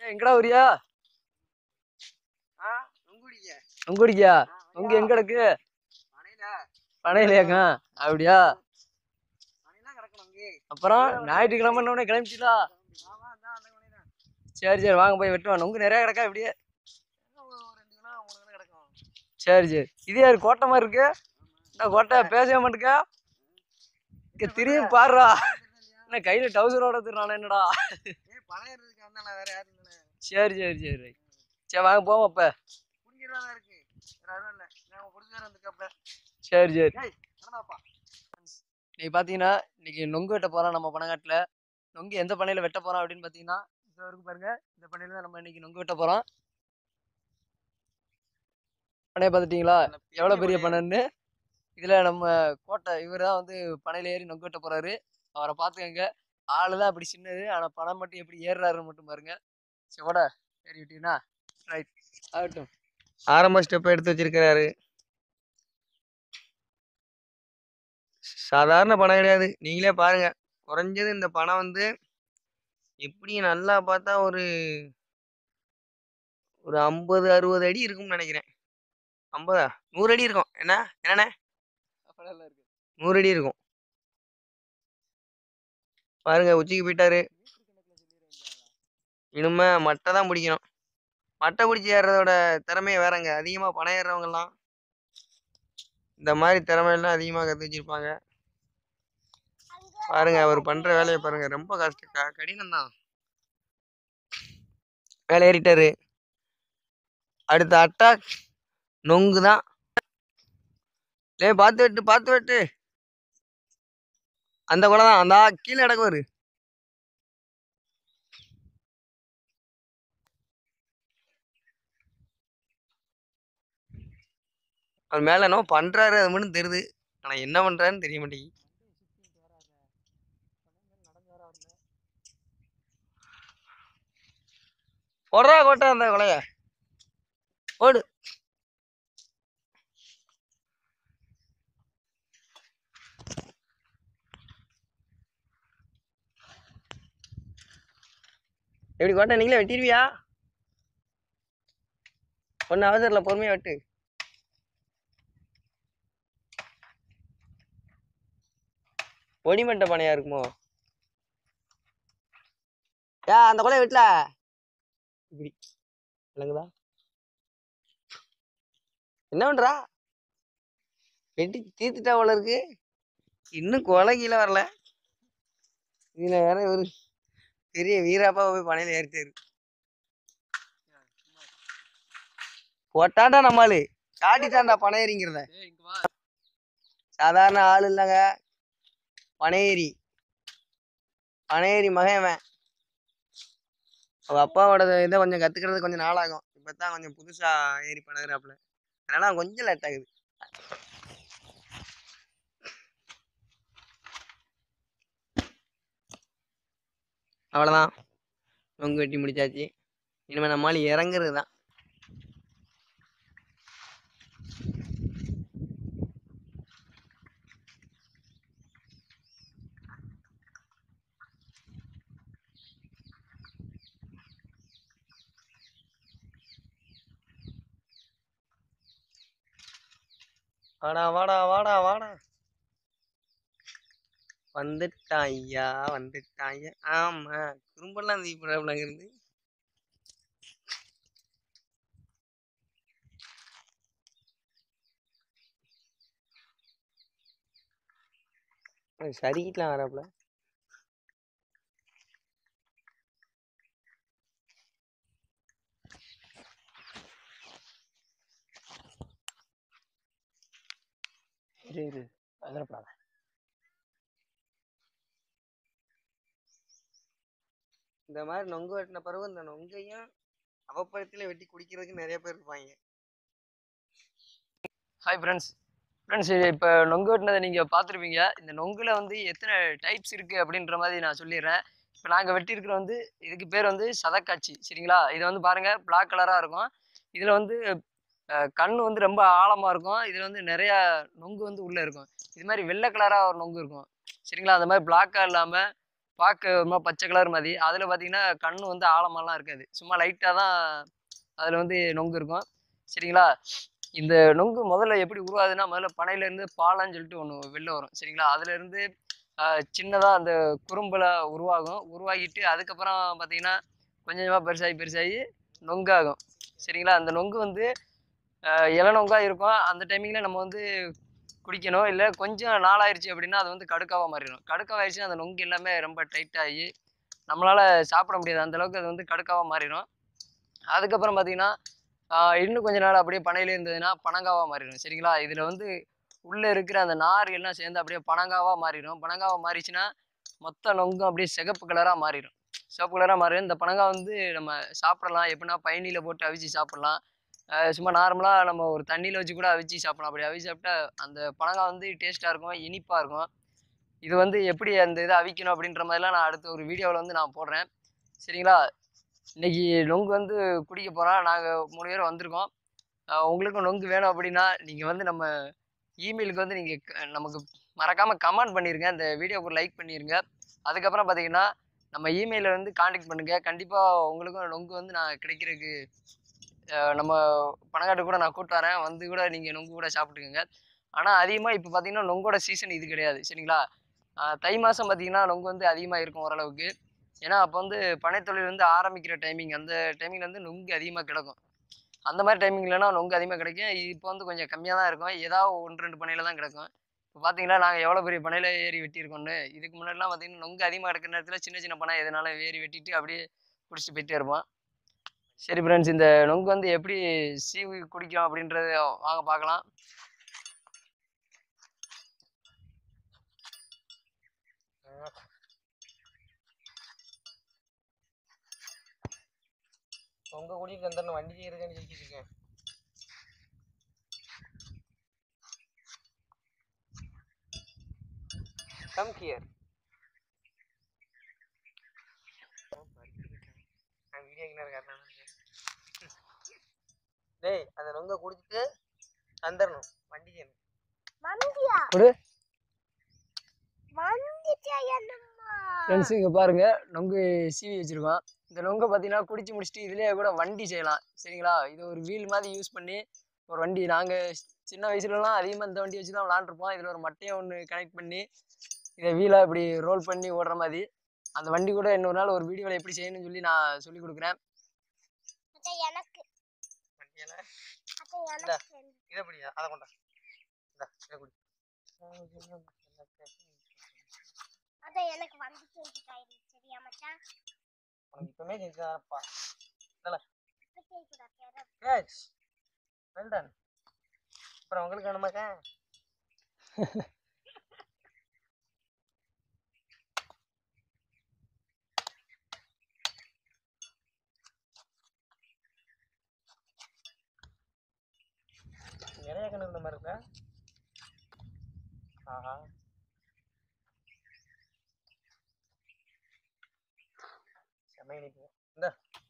ஏய், எங்கடா வரியா ஆ நொங்குடிங்க நொங்குடிக்கா நொங்கு எங்க கிடக்கு மனையில பனையிலையாங்க அப்படியா மனையெல்லாம் கிடக்கும் நொங்கு அப்புறம் ஞாயிற்றுக்கிழமை உடனே கிளம்பிட்டீங்களா ஆமா அதான் அந்த மனையில சரி சரி வாங்க போய் வெட்டுவோம் நொங்கு நிறைய கிடக்கா இப்படியே ஒரு ரெண்டு கிலோ மூணு கிலோ கிடக்கும் சரி சரி இது யாரு கோட்டை மாதிரி இருக்கு இந்த கோட்டை பேசவே மாட்டேக்கா இங்க திரும்பி பாருடா என்ன கையில டவுசரோட திருநானே என்னடா ஏய் பழைய இருக்கு வந்தால வேற யாரும் இல்லை சரி சரி சரி சரி வாங்க போவோம் அப்ப குடிக்கிறதா தான் இருக்கு வேற யாரும் இல்லை நான் குடிச்சு வேற வந்துக்கப்ப சரி சரி ஏய் நடந்தாப்பா இன்னைக்கு பார்த்தீங்கன்னா இன்னைக்கு நொங்கு வெட்ட போறோம் நம்ம பனங்காட்டில் நொங்கு எந்த பண்ணையில வெட்ட போறோம் அப்படின்னு பார்த்தீங்கன்னா இது வரைக்கும் பாருங்க இந்த பண்ணையில தான் நம்ம இன்னைக்கு நொங்கு வெட்ட போறோம் பண்ணையை பார்த்துட்டீங்களா எவ்வளோ பெரிய பண்ணைன்னு இதில் நம்ம கோட்டை இவர் தான் வந்து பனையில ஏறி நொங்கு வெட்ட போறாரு அவரை பார்த்துக்கங்க ஆளு தான் அப்படி சின்னது ஆனால் பணம் மட்டும் எப்படி ஏறுறாருன்னு மட்டும் பாருங்க சிவோட ஏறி விட்டீங்கன்னா ரைட் ஆகட்டும் ஆரம்ப ஸ்டெப் எடுத்து வச்சிருக்கிறாரு சாதாரண பணம் கிடையாது நீங்களே பாருங்க குறைஞ்சது இந்த பணம் வந்து எப்படி நல்லா பார்த்தா ஒரு ஒரு ஐம்பது அறுபது அடி இருக்கும்னு நினைக்கிறேன் ஐம்பதா நூறு அடி இருக்கும் என்ன என்னண்ணே அப்படியெல்லாம் இருக்கு நூறு அடி இருக்கும் பாருங்க உச்சிக்கு போயிட்டாரு இனிமே மட்டை தான் பிடிக்கணும் மட்டை பிடிச்சி ஏறுறதோட திறமையை வேறங்க அதிகமாக பணம் ஏறுறவங்கலாம் இந்த மாதிரி திறமையெல்லாம் அதிகமாக கற்று வச்சிருப்பாங்க பாருங்க அவர் பண்ற வேலையை பாருங்க ரொம்ப கஷ்டம் க கடினம் தான் வேலை ஏறிட்டாரு அடுத்த அட்டாக் நொங்கு தான் லே பார்த்து வெட்டு பார்த்து வெட்டு அந்த குலை தான் அந்த கீழே கிடக்குவாரு அவர் மேல என்னவோ பண்றாரு அது மட்டும் தெரியுது ஆனா என்ன பண்றாருன்னு தெரிய மாட்டேங்குது போடுறா கோட்டை அந்த கொலைய ஓடு எப்படி கோட்டை நீங்களே வெட்டிடுவியா ஒன்றும் அவசரம் இல்லை பொறுமையா வெட்டு ஒடிமட்ட பனையா இருக்குமோ ஏ அந்த கொலைய வெட்டல இப்படி விளங்குதா என்ன பண்றா வெட்டி தீர்த்துட்டா போல இருக்கு இன்னும் கொலை கீழே வரல இதுல வேற ஒரு பெரிய வீராப்பா போய் பனையில ஏறிட்டாரு போட்டாண்டா நம்மளு காட்டிட்டாண்டா பனை ஏறிங்கிறத ஏய் இங்க வா சாதாரண ஆள் இல்லைங்க பனையேரி பனையேரி மகன் அவன் அவ அப்பாவோட இதை கொஞ்சம் கத்துக்கிறது கொஞ்சம் நாளாகும் இப்பதான் கொஞ்சம் புதுசா ஏறி பழகுறாப்புல அதனால அவன் கொஞ்சம் லேட் ஆகுது அவ்வளோதான் நொங்கு வெட்டி முடிச்சாச்சு இனிமேல் நம்மளால இறங்குறது தான் வாடா வாடா வாடா வாடா வந்துட்டான் ஐயா வந்துட்டான் ஐயா ஆமா குறும்பெல்லாம் தீப்பிடாப்புல இருந்து சரிக்கிட்டலாம் வராப்புல இரு இரு அதிரப்படாத இந்த மாதிரி நொங்கு வெட்டின பிறகு இந்த நொங்கையும் அவப்பழத்துல வெட்டி குடிக்கிறதுக்கு நிறைய பேர் இருப்பாங்க ஹாய் ஃப்ரெண்ட்ஸ் ஃப்ரெண்ட்ஸ் இப்போ நொங்கு வெட்டினதை நீங்கள் பார்த்துருப்பீங்க இந்த நொங்குல வந்து எத்தனை டைப்ஸ் இருக்குது அப்படின்ற மாதிரி நான் சொல்லிடுறேன் இப்போ நாங்கள் வெட்டியிருக்கிற வந்து இதுக்கு பேர் வந்து சதக்காட்சி சரிங்களா இது வந்து பாருங்கள் பிளாக் கலராக இருக்கும் இதில் வந்து அஹ், கண் வந்து ரொம்ப ஆழமாக இருக்கும் இதில் வந்து நிறையா நொங்கு வந்து உள்ளே இருக்கும் இது மாதிரி வெள்ளை கலராக ஒரு நொங்கு இருக்கும் சரிங்களா அந்த மாதிரி பிளாக்காக இல்லாமல் பார்க்க ஒரு மாதிரி பச்சை கலர் மாதிரி அதில் பார்த்தீங்கன்னா கண்ணு வந்து ஆழமாலாம் இருக்காது சும்மா லைட்டாக தான் அதில் வந்து நொங்கு இருக்கும் சரிங்களா இந்த நொங்கு முதல்ல எப்படி உருவாகுதுன்னா முதல்ல பனையிலேருந்து பாலான்னு சொல்லிட்டு ஒன்று வெளில வரும் சரிங்களா அதுலேருந்து சின்னதாக அந்த குறும்பில் உருவாகும் உருவாகிட்டு அதுக்கப்புறம் பார்த்தீங்கன்னா கொஞ்சம் கொஞ்சமாக பெருசாகி பெருசாகி நொங்காகும் சரிங்களா அந்த நொங்கு வந்து ஆஹ் இள நொங்கா இருக்கும் அந்த டைமிங்கில் நம்ம வந்து குடிக்கணும் இல்லை கொஞ்சம் நாளாயிருச்சு அப்படின்னா அது வந்து கடுக்காவாக மாறிடும் கடுக்காவாயிருச்சுன்னா அந்த நொங்கு எல்லாமே ரொம்ப டைட்டாகி நம்மளால் சாப்பிட முடியாது அந்த அளவுக்கு அது வந்து கடுக்காவாக மாறிடும் அதுக்கப்புறம் பார்த்தீங்கன்னா ஆஹ் இன்னும் கொஞ்ச நாள் அப்படியே பனையில இருந்ததுன்னா பனங்காவாக மாறிடும் சரிங்களா இதில் வந்து உள்ளே இருக்கிற அந்த நார் எல்லாம் சேர்ந்து அப்படியே பனங்காவாக மாறிடும் பனங்காவாக மாறிச்சுன்னா மொத்த நொங்கும் அப்படியே சிகப்பு கலராக மாறிடும் சிவப்பு கலராக மாறிடும் இந்த பனங்கா வந்து நம்ம சாப்பிடலாம் எப்படின்னா பயணியில் போட்டு அவிச்சு சாப்பிடலாம் ஆஹ் சும்மா நார்மலாக நம்ம ஒரு தண்ணியில் வச்சு கூட அவிச்சு சாப்பிடலாம் அப்படி அவிச்சு சாப்பிட்டா அந்த பனங்கா வந்து டேஸ்ட்டாக இருக்கும் இனிப்பாக இருக்கும் இது வந்து எப்படி அந்த இதை அவிக்கணும் அப்படின்ற மாதிரிலாம் நான் அடுத்த ஒரு வீடியோவில் வந்து நான் போடுறேன் சரிங்களா இன்னைக்கு நொங்கு வந்து குடிக்க போகிறோம் நாங்கள் மூணு பேர் வந்திருக்கோம் ஆஹ் உங்களுக்கும் நொங்கு வேணும் அப்படின்னா நீங்கள் வந்து நம்ம இமெயிலுக்கு வந்து நீங்கள் நமக்கு மறக்காமல் கமெண்ட் பண்ணிடுங்க இந்த வீடியோக்கு ஒரு லைக் பண்ணிடுங்க அதுக்கப்புறம் பார்த்தீங்கன்னா நம்ம இமெயிலில் வந்து காண்டாக்ட் பண்ணுங்கள் கண்டிப்பாக உங்களுக்கும் நொங்கு வந்து நான் கிடைக்கிறதுக்கு ஆஹ் நம்ம பணக்காட்டு கூட நான் கூட்டு வரேன் வந்து கூட நீங்கள் நொங்கு கூட சாப்பிட்டுக்குங்க ஆனால் அதிகமாக இப்போ பார்த்தீங்கன்னா நொங்கோட சீசன் இது கிடையாது சரிங்களா ஆஹ் தை மாதம் பார்த்தீங்கன்னா நொங்கு வந்து அதிகமாக இருக்கும் ஓரளவுக்கு ஏன்னா அப்போ வந்து பனைத்தொழில் வந்து ஆரம்பிக்கிற டைமிங் அந்த டைமிங்கில் வந்து நொங்கு அதிகமாக கிடக்கும் அந்த மாதிரி டைமிங்லனா நொங்கு அதிகமாக கிடைக்கும் இப்போ வந்து கொஞ்சம் கம்மியாக தான் இருக்கும் ஏதாவது ஒன்று ரெண்டு பனையில் தான் கிடக்கும் இப்போ பார்த்தீங்களா நாங்கள் எவ்வளோ பெரிய பனையில் ஏறி வெட்டியிருக்கோம்னு இதுக்கு முன்னாடிலாம் பார்த்தீங்கன்னா நொங்கு அதிகமாக இருக்கிற நேரத்தில் சின்ன சின்ன பனை எதனால ஏறி வெட்டிட்டு அப்படியே குடிச்சிட்டு போயிட்டே இருப்போம் சரி ஃப்ரெண்ட்ஸ் இந்த நொங்கு வந்து எப்படி சீவி குடிக்கும் அப்படின்றத வாங்க பார்க்கலாம் உங்க குடிக்கு வந்துடணும் வண்டி செய்யறதுன்னு சொல்லிட்டு இருக்கேன் கம் ஹியர் நான் வீடியோ கிணறு காட்டினேன் டேய் அந்த நொங்க குடிச்சிட்டு வந்துடணும் வண்டி செய்யணும் வந்தியா ஒரு வந்துச்சா என்னம்மா ஃப்ரெண்ட்ஸ் இங்கே பாருங்க நொங்கு சீவி வச்சிருக்கோம் இந்த நொங்கை பார்த்தீங்கன்னா குடிச்சு முடிச்சுட்டு இதுலேயே கூட வண்டி செய்யலாம் சரிங்களா இது ஒரு வீல் மாதிரி யூஸ் பண்ணி ஒரு வண்டி நாங்கள் சின்ன வயசுலலாம் அதிகமாக இந்த வண்டி வச்சு தான் விளாண்டுருப்போம் இதில் ஒரு மட்டையை ஒன்று கனெக்ட் பண்ணி இதை வீலாக இப்படி ரோல் பண்ணி ஓடுற மாதிரி அந்த வண்டி கூட இன்னொரு நாள் ஒரு வீடியோவில் எப்படி செய்யணும்னு சொல்லி நான் சொல்லி கொடுக்குறேன் அத்தை எனக்கு வண்டியில அத்தை எனக்கு வேணும். இதை பிடியா அதை கொண்டா இந்தா இதை குடி அத்தை எனக்கு வந்து செஞ்சுட்டாயிரு சரியா மச்சான் உனக்கு இப்பவுமே செஞ்சுதான்ப்பா இப்ப செய்யக்கூடாது ஏச் வெல் டன் அப்புறம் உங்களுக்கு வேணுமாக்கா நிறைய கண்ணு இருந்த மாதிரி இருக்கா ஆஹா செம்ம இனிப்பு இந்த